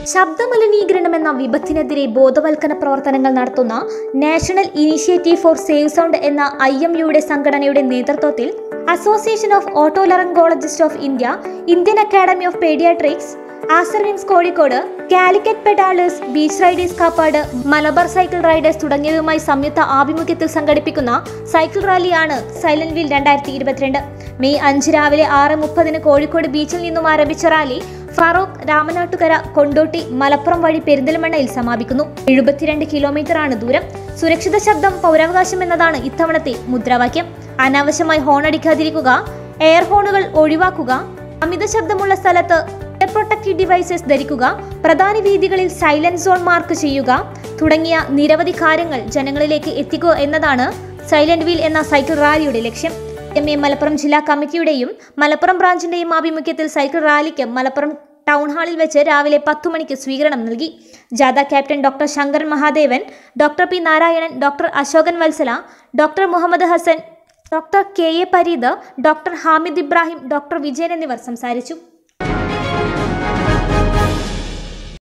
ശബ്ദമലിനീകരണം എന്ന വിപത്തിനെതിരെ ബോധവൽക്കരണ പ്രവർത്തനങ്ങൾ നടത്തുന്ന national initiative for save sound എന്ന ഐ എം യുടെ സംഘടനയുടെ നേതൃത്വത്തിൽ association of otolaryngologist of India Indian academy of paediatrics ആസർവിംസ് Kozhikode Calicut pedallers beach riders Kappad Malabar cycle riders തുടങ്ങിയവയുമായി സംയുക്ത ആഭിമുഖ്യത്തിൽ സംഘടിപ്പിക്കുന്ന സൈക്കിൾ റാലിയാണ് സൈലന്റ് വീൽ രണ്ടായിരത്തി ഇരുപത്തിരണ്ട് മെയ് അഞ്ച് രാവിലെ ആറ് മുപ്പതിന് കോഴിക്കോട് ബീച്ചിൽ നിന്നും ആരംഭിച്ച റാലി ഫറൂഖ് രാമനാട്ടുകര കൊണ്ടോട്ടി മലപ്പുറം വഴി പെരിന്തൽമണ്ണയിൽ സമാപിക്കുന്നു എഴുപത്തിരണ്ട് കിലോമീറ്റർ ആണ് ദൂരം സുരക്ഷിത ശബ്ദം പൗരാവകാശം എന്നതാണ് ഇത്തവണത്തെ മുദ്രാവാക്യം അനാവശ്യമായി ഹോൺ അടിക്കാതിരിക്കുക എയർ ഹോണുകൾ ഒഴിവാക്കുക അമിത ശബ്ദമുള്ള സ്ഥലത്ത് എയർ പ്രൊട്ടക്റ്റീവ് ഡിവൈസസ് ധരിക്കുക പ്രധാന വീതികളിൽ സൈലന്റ് സോൺ മാർക്ക് ചെയ്യുക തുടങ്ങിയ നിരവധി കാര്യങ്ങൾ ജനങ്ങളിലേക്ക് എത്തിക്കുക എന്നതാണ് സൈലന്റ് വീൽ എന്ന സൈക്കിൾ റാലിയുടെ ലക്ഷ്യം എം എ മലപ്പുറം ജില്ലാ കമ്മിറ്റിയുടെയും മലപ്പുറം ബ്രാഞ്ചിന്റെയും ആഭിമുഖ്യത്തിൽ സൈക്കിൾ റാലിക്ക് മലപ്പുറം ടൗൺ ഹാളിൽ വെച്ച് രാവിലെ പത്തു മണിക്ക് സ്വീകരണം നൽകി ജാഥ captain doctor Shankaran Mahadevan doctor P Narayanan doctor Ashokan Vatsala doctor Muhammad Hassan doctor K A Pareed doctor Hamid Ibrahim doctor Vijayan എന്നിവർ സംസാരിച്ചു